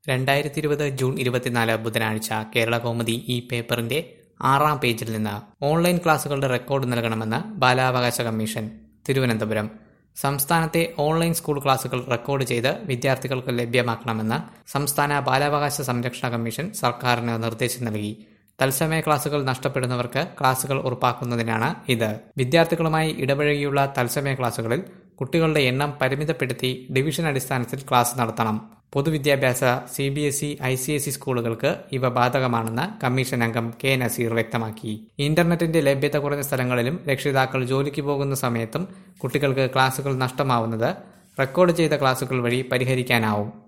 രണ്ടായിരത്തി ഇരുപത് ജൂൺ ഇരുപത്തിനാല് ബുധനാഴ്ച കേരള കൗമുദി ഈ പേപ്പറിന്റെ ആറാം പേജിൽ നിന്ന് ഓൺലൈൻ ക്ലാസുകളുടെ റെക്കോർഡ് നൽകണമെന്ന് ബാലാവകാശ കമ്മീഷൻ തിരുവനന്തപുരം സംസ്ഥാനത്തെ ഓൺലൈൻ സ്കൂൾ ക്ലാസുകൾ റെക്കോർഡ് ചെയ്ത് വിദ്യാർത്ഥികൾക്ക് ലഭ്യമാക്കണമെന്ന് സംസ്ഥാന ബാലാവകാശ സംരക്ഷണ കമ്മീഷൻ സർക്കാരിന് നിർദ്ദേശം നൽകി തത്സമയ ക്ലാസുകൾ നഷ്ടപ്പെടുന്നവർക്ക് ക്ലാസുകൾ ഉറപ്പാക്കുന്നതിനാണ് ഇത് വിദ്യാർത്ഥികളുമായി ഇടപഴകിയുള്ള തത്സമയ ക്ലാസുകളിൽ കുട്ടികളുടെ എണ്ണം പരിമിതപ്പെടുത്തി ഡിവിഷൻ അടിസ്ഥാനത്തിൽ ക്ലാസ് നടത്തണം പൊതുവിദ്യാഭ്യാസ C B S E I C S E സ്കൂളുകൾക്ക് ഇവ ബാധകമാണെന്ന് കമ്മീഷൻ അംഗം കെ നസീർ വ്യക്തമാക്കി ഇന്റർനെറ്റിന്റെ ലഭ്യത കുറഞ്ഞ സ്ഥലങ്ങളിലും രക്ഷിതാക്കൾ ജോലിക്ക് പോകുന്ന സമയത്തും കുട്ടികൾക്ക് ക്ലാസുകൾ നഷ്ടമാവുന്നത് റെക്കോർഡ് ചെയ്ത ക്ലാസുകൾ വഴി പരിഹരിക്കാനാവും